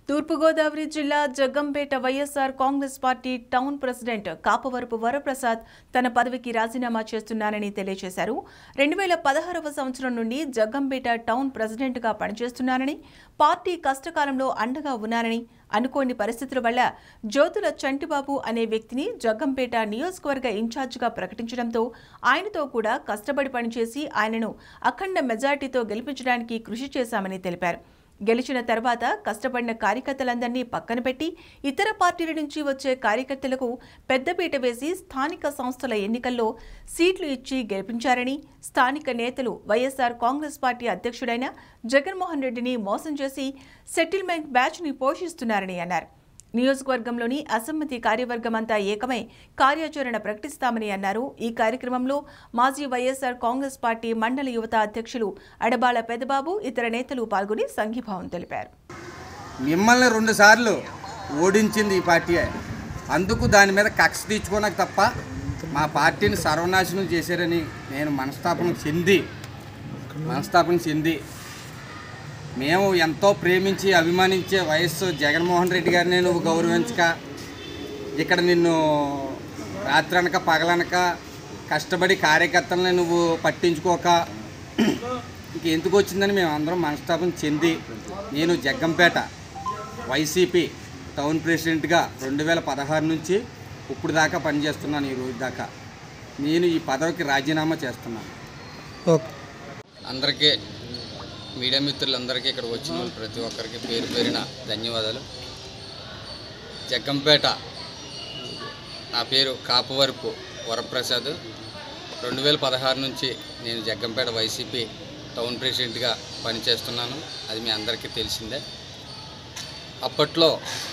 తూర్పుగోదావరి జిల్లా Jaggampeta YSR Congress party town president Kapavarapu Varaprasad తన పదవికి రాజీనామా చేస్తున్నానని తెలియజేశారు రెండు వేల పదహారవ సంవత్సరం నుండి జగ్గంపేట టౌన్ ప్రెసిడెంట్గా పనిచేస్తున్నానని పార్టీ కష్టకాలంలో అండగా ఉన్నానని అనుకోని పరిస్థితుల వల్ల జ్యోతుల చంటిబాబు అనే వ్యక్తిని జగ్గంపేట నియోజకవర్గ ఇన్ఛార్జిగా ప్రకటించడంతో ఆయనతో కూడా కష్టపడి పనిచేసి ఆయనను అఖండ మెజార్టీతో గెలిపించడానికి కృషి చేశామని తెలిపారు గెలిచిన తర్వాత కష్టపడిన కార్యకర్తలందరినీ పక్కన పెట్టి ఇతర పార్టీల నుంచి వచ్చే కార్యకర్తలకు పెద్దపీట వేసి స్థానిక సంస్థల ఎన్నికల్లో సీట్లు ఇచ్చి గెలిపించారని స్థానిక నేతలు వైఎస్ఆర్ కాంగ్రెస్ పార్టీ అధ్యక్షుడైన జగన్మోహన్ రెడ్డిని మోసం చేసి సెటిల్మెంట్ బ్యాచ్ని పోషిస్తున్నారని అన్నారు నియోజకవర్గంలోని అసమ్మతి కార్యవర్గం అంతా ఏకమై కార్యాచరణ ప్రకటిస్తామని అన్నారు ఈ కార్యక్రమంలో మాజీ వైఎస్ఆర్ కాంగ్రెస్ పార్టీ మండల యువత అధ్యక్షులు అడబాల పెదబాబు ఇతర నేతలు పాల్గొని సంఘీభావం తెలిపారు మిమ్మల్ని రెండు సార్లు ఓడించింది ఈ పార్టీ అందుకు దాని మీద కక్ష తీర్చుకోనకు తప్ప మా పార్టీని సర్వనాశనం చేశారని నేను మనస్తాపన చెంది మనస్తాపన చెంది మేము ఎంతో ప్రేమించి అభిమానించే వయస్సు జగన్మోహన్ రెడ్డి గారిని నువ్వు గౌరవించక ఇక్కడ నిన్ను రాత్రనక పగలనక కష్టపడి కార్యకర్తలని నువ్వు పట్టించుకోక ఇంక ఎందుకు వచ్చిందని మేము అందరం మనస్తాపం చెంది నేను జగ్గంపేట వైసీపీ టౌన్ ప్రెసిడెంట్గా రెండు వేల పదహారు నుంచి ఇప్పుడు దాకా పనిచేస్తున్నాను ఈ రోజు దాకా నేను ఈ పదవికి రాజీనామా చేస్తున్నాను ఓకే అందరికీ మీడియా మిత్రులందరికీ ఇక్కడ వచ్చిన వాళ్ళు ప్రతి ఒక్కరికి పేరు పేరిన ధన్యవాదాలు జగ్గంపేట నా పేరు కాపవరపు వరప్రసాద్ రెండు వేల పదహారు నుంచి నేను జగ్గంపేట వైసీపీ టౌన్ ప్రెసిడెంట్గా పనిచేస్తున్నాను అది మీ అందరికీ తెలిసిందే అప్పట్లో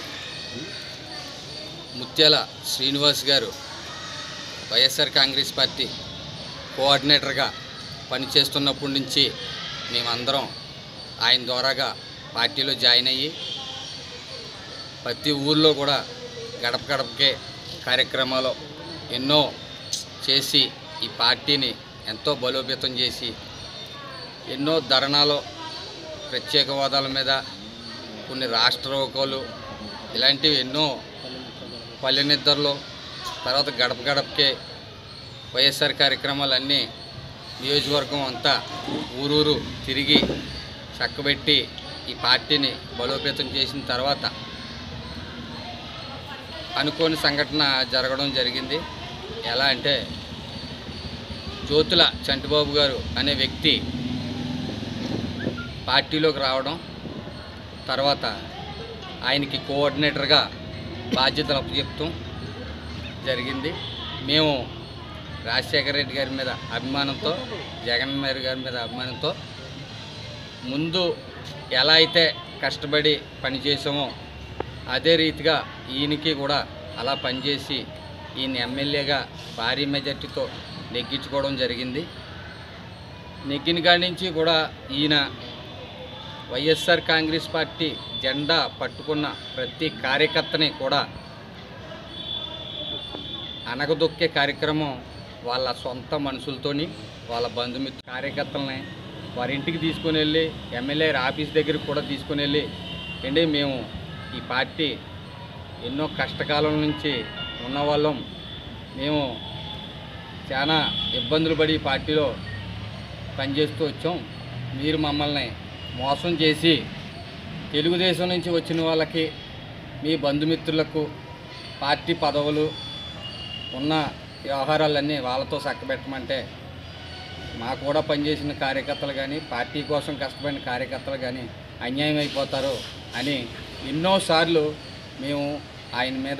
ముత్యాల శ్రీనివాస్ గారు వైఎస్ఆర్ కాంగ్రెస్ పార్టీ కోఆర్డినేటర్గా పనిచేస్తున్నప్పటి నుంచి మేమందరం ఆయన ద్వారాగా పార్టీలో జాయిన్ అయ్యి ప్రతి ఊర్లో కూడా గడప గడపకే కార్యక్రమాలు ఎన్నో చేసి ఈ పార్టీని ఎంతో బలోపేతం చేసి ఎన్నో ధర్నాలు ప్రత్యేక హోదాల మీద కొన్ని రాష్ట్ర రోకోలు ఇలాంటివి ఎన్నో పల్లె నిద్రలు తర్వాత గడప గడపకే వైఎస్ఆర్ కార్యక్రమాలన్నీ నియోజకవర్గం అంతా ఊరూరు తిరిగి చక్కబెట్టి ఈ పార్టీని బలోపేతం చేసిన తర్వాత అనుకోని సంఘటన జరగడం జరిగింది ఎలా అంటే జ్యోతుల చంటిబాబు గారు అనే వ్యక్తి పార్టీలోకి రావడం తర్వాత ఆయనకి కోఆర్డినేటర్గా బాధ్యతలు అప్పచెప్తాం జరిగింది మేము రాజశేఖర రెడ్డి గారి మీద అభిమానంతో జగన్ గారి గారి మీద అభిమానంతో ముందు ఎలా అయితే కష్టపడి పనిచేసామో అదే రీతిగా ఈయనకి కూడా అలా పనిచేసి ఈయన ఎమ్మెల్యేగా భారీ మెజార్టీతో నెగ్గించుకోవడం జరిగింది నెగ్గిన కాడి నుంచి కూడా ఈయన వైఎస్ఆర్ కాంగ్రెస్ పార్టీ జెండా పట్టుకున్న ప్రతి కార్యకర్తని కూడా అనగదొక్కే కార్యక్రమం వాళ్ళ సొంత మనుషులతోని వాళ్ళ బంధుమిత్ర కార్యకర్తలని వారి ఇంటికి తీసుకొని వెళ్ళి ఎమ్మెల్యే ఆఫీస్ దగ్గరికి కూడా తీసుకొని వెళ్ళి ఏంటి మేము ఈ పార్టీ ఎన్నో కష్టకాలం నుంచి ఉన్నవాళ్ళం మేము చాలా ఇబ్బందులు పడి ఈ పార్టీలో పనిచేస్తూ వచ్చాం మీరు మమ్మల్ని మోసం చేసి తెలుగుదేశం నుంచి వచ్చిన వాళ్ళకి మీ బంధుమిత్రులకు పార్టీ పదవులు ఉన్న వ్యవహారాలన్నీ వాళ్ళతో చక్కబెట్టమంటే మా కూడా పనిచేసిన కార్యకర్తలు కానీ పార్టీ కోసం కష్టపడిన కార్యకర్తలు కానీ అన్యాయం అయిపోతారు అని ఎన్నోసార్లు మేము ఆయన మీద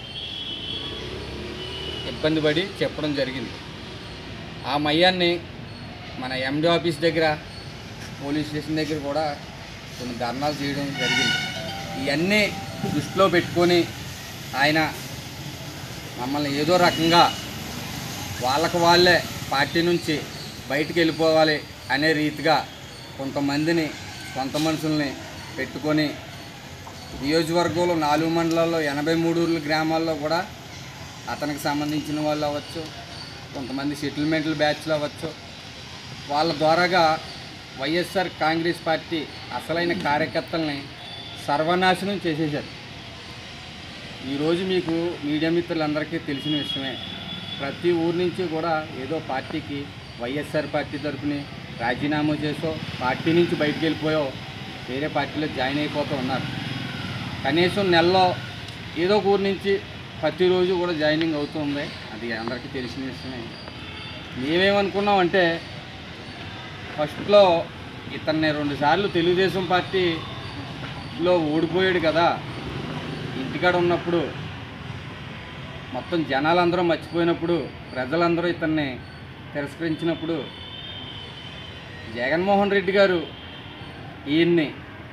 ఇబ్బంది పడి చెప్పడం జరిగింది ఆ మయ్యాన్ని మన ఎండి ఆఫీస్ దగ్గర పోలీస్ స్టేషన్ దగ్గర కూడా కొన్ని ధర్నాలు చేయడం జరిగింది ఇవన్నీ దృష్టిలో పెట్టుకొని ఆయన మమ్మల్ని ఏదో రకంగా వాళ్ళకు వాళ్ళే పార్టీ నుంచి బయటికి వెళ్ళిపోవాలి అనే రీతిగా కొంతమందిని కొంత మనుషుల్ని పెట్టుకొని నియోజకవర్గంలో నాలుగు మండలాల్లో ఎనభై మూడు ఊర్ల గ్రామాల్లో కూడా అతనికి సంబంధించిన వాళ్ళు అవ్వచ్చు కొంతమంది సెటిల్మెంట్ల బ్యాచ్లు అవ్వచ్చు వాళ్ళ ద్వారాగా వైఎస్ఆర్ కాంగ్రెస్ పార్టీ అసలైన కార్యకర్తల్ని సర్వనాశనం చేసేశారు ఈరోజు మీకు మీడియా మిత్రులందరికీ తెలిసిన విషయమే ప్రతి ఊరు నుంచి కూడా ఏదో పార్టీకి వైఎస్ఆర్ పార్టీ తరపుని రాజీనామా చేసో పార్టీ నుంచి బయటికి వెళ్ళిపోయో వేరే పార్టీలో జాయిన్ అయిపోతూ ఉన్నారు కనీసం నెలలో ఏదో ఒక ఊరు నుంచి ప్రతిరోజు కూడా జాయినింగ్ అవుతుంది అది అందరికీ తెలిసిన విషయమే మేమేమనుకున్నామంటే ఫస్ట్లో ఇతన్ని రెండుసార్లు తెలుగుదేశం పార్టీలో ఓడిపోయాడు కదా ఇంటికాడ ఉన్నప్పుడు మొత్తం జనాలందరూ మర్చిపోయినప్పుడు ప్రజలందరూ ఇతన్ని తిరస్కరించినప్పుడు జగన్మోహన్ రెడ్డి గారు ఈయన్ని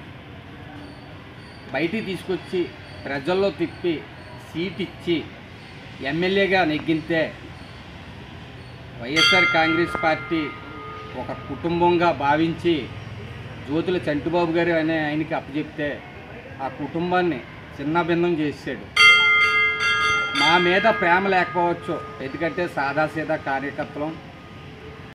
బయటికి తీసుకొచ్చి ప్రజల్లో తిప్పి సీట్ ఇచ్చి ఎమ్మెల్యేగా నెగ్గితే వైఎస్ఆర్ కాంగ్రెస్ పార్టీ ఒక కుటుంబంగా భావించి జ్యోతుల చంటిబాబు గారు అనే ఆయనకి అప్పచెప్తే ఆ కుటుంబాన్ని చిన్నభిన్నం చేసాడు మా మీద ప్రేమ లేకపోవచ్చు ఎందుకంటే సాదాసీదా కార్యకర్తలం